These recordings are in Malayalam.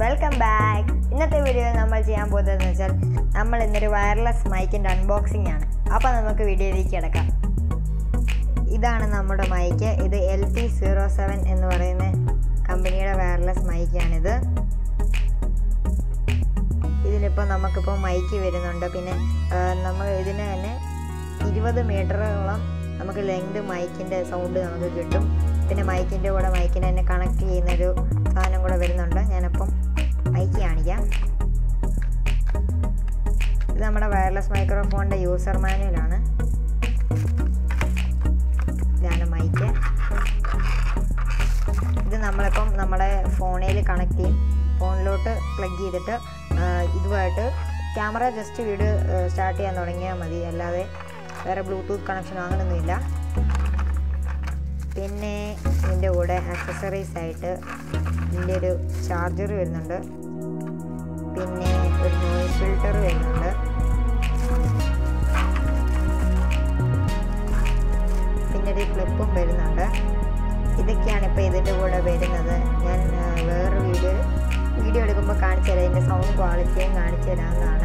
വെൽക്കം ബാക്ക് ഇന്നത്തെ വീഡിയോയിൽ നമ്മൾ ചെയ്യാൻ പോകുന്നതെന്ന് വെച്ചാൽ നമ്മൾ ഇന്നൊരു വയർലെസ് മൈക്കിൻ്റെ അൺബോക്സിംഗ് ആണ് അപ്പോൾ നമുക്ക് വീഡിയോയിലേക്ക് കിടക്കാം ഇതാണ് നമ്മുടെ മൈക്ക് ഇത് എൽ ടി സീറോ സെവൻ എന്ന് പറയുന്ന കമ്പനിയുടെ വയർലെസ് മൈക്കാണിത് ഇതിലിപ്പോൾ നമുക്കിപ്പോൾ മൈക്ക് വരുന്നുണ്ട് പിന്നെ ആ, നമ്മൾ ഇതിന് തന്നെ ഇരുപത് മീറ്ററോളം നമുക്ക് ലെങ്ത് മൈക്കിൻ്റെ സൗണ്ട് നമുക്ക് കിട്ടും പിന്നെ മൈക്കിൻ്റെ കൂടെ മൈക്കിനെ തന്നെ കണക്ട് ചെയ്യുന്നൊരു സാധനം കൂടെ വരുന്നുണ്ട് ഞാനപ്പം മൈക്ക് കാണിക്കാം ഇത് നമ്മുടെ വയർലെസ് മൈക്രോഫോണിൻ്റെ യൂസർ മാനുവലാണ് ഇതാണ് മൈക്ക് ഇത് നമ്മളിപ്പം നമ്മുടെ ഫോണിൽ കണക്ട് ചെയ്യും ഫോണിലോട്ട് പ്ലഗ് ചെയ്തിട്ട് ആ, ഇതുമായിട്ട് ക്യാമറ ജസ്റ്റ് വീഡിയോ സ്റ്റാർട്ട് ചെയ്യാൻ തുടങ്ങിയാൽ മതി അല്ലാതെ വേറെ ബ്ലൂടൂത്ത് കണക്ഷനോ അങ്ങനെയൊന്നുമില്ല പിന്നെ ഇതിൻ്റെ കൂടെ ആക്സസറീസ് ആയിട്ട് ഇതിൻ്റെ ഒരു ചാർജർ വരുന്നുണ്ട് പിന്നെ ഒരു നോയിസ് ഫിൽറ്റർ വരുന്നുണ്ട് പിന്നെ ഒരു ക്ലിപ്പും വരുന്നുണ്ട് ഇതൊക്കെയാണ് ഇപ്പോൾ ഇതിൻ്റെ കൂടെ വരുന്നത് ഞാൻ ആ, വേറെ വീഡിയോ വീഡിയോ എടുക്കുമ്പോൾ കാണിച്ചു തരാം ഇതിൻ്റെ സൗണ്ട് ക്വാളിറ്റിയും കാണിച്ചു തരാവുന്നതാണ്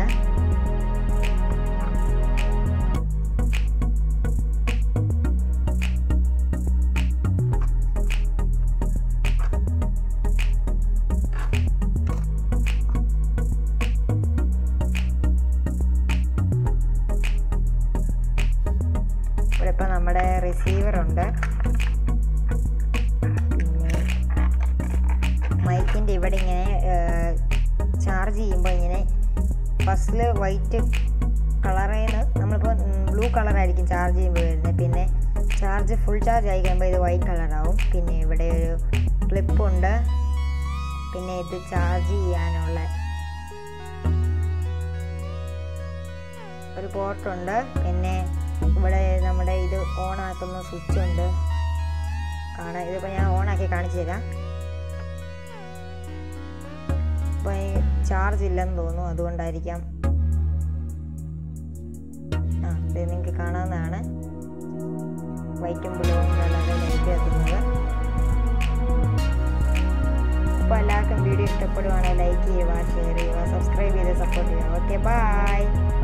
ഇവിടെ ഇപ്പോൾ നമ്മുടെ റിസീവർ ഉണ്ട് പിന്നെ മൈക്കിൻ്റെ ഇവിടെ ഇങ്ങനെ ചാർജ് ചെയ്യുമ്പോൾ ഇങ്ങനെ ഫസ്റ്റിൽ വൈറ്റ് കളറിൽ നിന്ന് നമ്മളിപ്പോൾ ബ്ലൂ കളറായിരിക്കും ചാർജ് ചെയ്യുമ്പോൾ വരുന്നത് പിന്നെ ചാർജ് ഫുൾ ചാർജ് ആയി കഴിയുമ്പോൾ ഇത് വൈറ്റ് കളറാവും പിന്നെ ഇവിടെ ഒരു ക്ലിപ്പുണ്ട് പിന്നെ ഇത് ചാർജ് ചെയ്യാനുള്ള ഒരു പോർട്ടുണ്ട് പിന്നെ ഇവിടെ നമ്മുടെ ഇത് ഓൺ ആക്കുന്ന സ്വിച്ച് ഉണ്ട് കാണാൻ ഇതിപ്പോൾ ഞാൻ ഓൺ ആക്കി കാണിച്ചു തരാം ഇപ്പോൾ ഈ ചാർജ് ഇല്ലെന്ന് തോന്നുന്നു അതുകൊണ്ടായിരിക്കാം ആ ഇത് നിങ്ങൾക്ക് കാണാവുന്നതാണ് വൈറ്റും ബ്ലൂവും കളറിൽ ലൈറ്റ് എത്തുന്നത് അപ്പോൾ എല്ലാവർക്കും വീഡിയോ ഇഷ്ടപ്പെടുവാണെങ്കിൽ ലൈക്ക് ചെയ്യുക ഷെയർ ചെയ്യുക സബ്സ്ക്രൈബ് ചെയ്ത് സപ്പോർട്ട് ചെയ്യുക ഓക്കെ ബൈ